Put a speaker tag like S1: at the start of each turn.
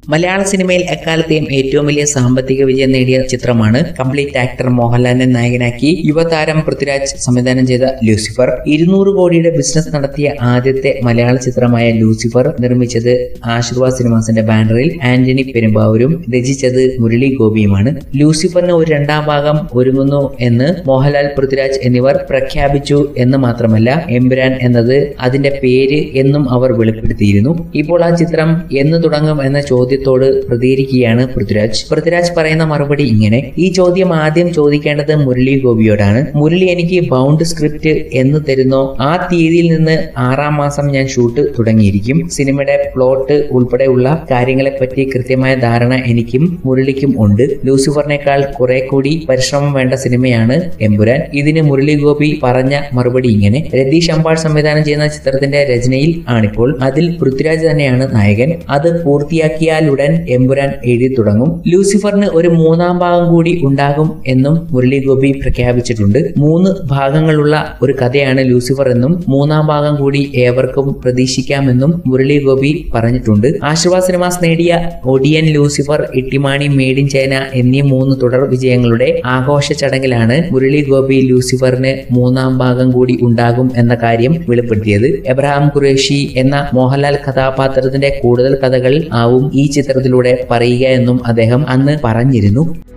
S1: മലയാള സിനിമയിൽ എക്കാലത്തെയും ഏറ്റവും വലിയ സാമ്പത്തിക വിജയം നേടിയ ചിത്രമാണ് കംപ്ലീറ്റ് ആക്ടർ മോഹൻലാലിനെ നായകനാക്കി യുവതാരം പൃഥ്വിരാജ് സംവിധാനം ചെയ്ത ലൂസിഫർ ഇരുന്നൂറ് കോടിയുടെ ബിസിനസ് നടത്തിയ ആദ്യത്തെ മലയാള ചിത്രമായ ലൂസിഫർ നിർമ്മിച്ചത് ആശീർവാദ് സിനിമാസിന്റെ ബാനറിൽ ആന്റണി പെരുമ്പാവൂരും രചിച്ചത് മുരളി ഗോപിയുമാണ് ലൂസിഫറിന് ഒരു രണ്ടാം ഭാഗം ഒരുങ്ങുന്നു എന്ന് മോഹൻലാൽ പൃഥ്വിരാജ് എന്നിവർ പ്രഖ്യാപിച്ചു എന്ന് മാത്രമല്ല എമ്പുരാൻ എന്നത് അതിന്റെ പേര് എന്നും അവർ വെളിപ്പെടുത്തിയിരുന്നു ഇപ്പോൾ ആ ചിത്രം എന്ന് തുടങ്ങും എന്ന ചോദ്യത്തോട് പ്രതികരിക്കുകയാണ് പൃഥ്വിരാജ് പൃഥ്വിരാജ് പറയുന്ന മറുപടി ഇങ്ങനെ ഈ ചോദ്യം ആദ്യം ചോദിക്കേണ്ടത് മുരളി ഗോപിയോടാണ് മുരളി എനിക്ക് ബൗണ്ട് സ്ക്രിപ്റ്റ് എന്ന് തരുന്നോ ആ തീയതിയിൽ നിന്ന് ആറാം മാസം ഞാൻ ഷൂട്ട് തുടങ്ങിയിരിക്കും സിനിമയുടെ പ്ലോട്ട് ഉൾപ്പെടെയുള്ള കാര്യങ്ങളെപ്പറ്റി കൃത്യമായ ധാരണ എനിക്കും മുരളിക്കും ഉണ്ട് ലൂസിഫറിനേക്കാൾ കുറെ കൂടി പരിശ്രമം വേണ്ട സിനിമയാണ് എമ്പുരാൻ ഇതിന് മുരളി ഗോപി പറഞ്ഞ മറുപടി ഇങ്ങനെ രതീഷ് അമ്പാൾ സംവിധാനം ചെയ്യുന്ന ചിത്രത്തിന്റെ രചനയിൽ ആണിപ്പോൾ അതിൽ പൃഥ്വിരാജ് തന്നെയാണ് നായകൻ അത് പൂർത്തിയാക്കിയാലുടൻ എമ്പുരാൻ എഴുതി തുടങ്ങും ലൂസിഫറിന് ഒരു മൂന്നാം ഭാഗം കൂടി ഉണ്ടാകും എന്നും മുരളി ഗോപി പ്രഖ്യാപിച്ചിട്ടുണ്ട് മൂന്ന് ഭാഗങ്ങളുള്ള ഒരു കഥയാണ് ലൂസിഫർ എന്നും മൂന്നാം ഭാഗം കൂടി ഏവർക്കും പ്രതീക്ഷിക്കാമെന്നും മുരളി ഗോപി പറഞ്ഞിട്ടുണ്ട് ആശീർവാദ് സിനിമാസ് നേടിയ Odiyan Lucifer Ittymaani made in China എന്നീ മൂന്ന് തുടർ വിജയങ്ങളുടെ ആഘോഷ ചടങ്ങിലാണ് മുരളി ഗോപി ലൂസിഫറിന് മൂന്നാം ഭാഗം കൂടി ഉണ്ടാകും എന്ന കാര്യം വെളിപ്പെടുത്തിയത് എബ്രഹാം ഖുറേഷി എന്ന മോഹൻലാൽ കഥാപാത്രത്തിന്റെ കൂടുതൽ കഥകൾ ആവും ഈ ചിത്രത്തിലൂടെ പറയുക എന്നും അദ്ദേഹം അന്ന് പറഞ്ഞിരുന്നു